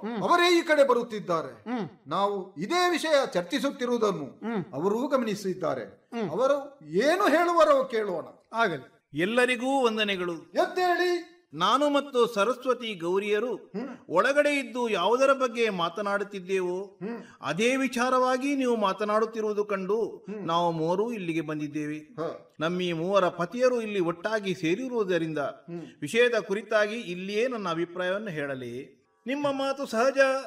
ಅವರೇ ಈ ಕಡೆ ಬರುತ್ತಿದ್ದಾರೆ ನಾವು ಇದೇ ವಿಷಯ ಚರ್ಚಿಸುತ್ತಿರುವುದನ್ನು ಅವರೂ ಗಮನಿಸಿದ್ದಾರೆ ಅವರು ಏನು ಹೇಳುವರೋ ಕೇಳೋಣ ಆಗಲಿ ಎಲ್ಲರಿಗೂ ವಂದನೆಗಳು ಎದ್ದೇಳಿ ನಾನು ಮತ್ತು ಸರಸ್ವತಿ ಗೌರಿಯರು ಒಳಗಡೆ ಇದ್ದು ಯಾವುದರ ಬಗ್ಗೆ ಮಾತನಾಡುತ್ತಿದ್ದೇವೋ ಅದೇ ವಿಚಾರವಾಗಿ ನೀವು ಮಾತನಾಡುತ್ತಿರುವುದು ಕಂಡು ನಾವು ಮೂವರು ಇಲ್ಲಿಗೆ ಬಂದಿದ್ದೇವೆ ಹ. ನಮ್ಮ ಈ ಮೂವರ ಪತಿಯರು ಇಲ್ಲಿ ಒಟ್ಟಾಗಿ ಸೇರಿರುವುದರಿಂದ ವಿಷಯದ ಕುರಿತಾಗಿ ಇಲ್ಲಿಯೇ ನನ್ನ ಅಭಿಪ್ರಾಯವನ್ನು ಹೇಳಲಿ ನಿಮ್ಮ ಮಾತು ಸಹಜ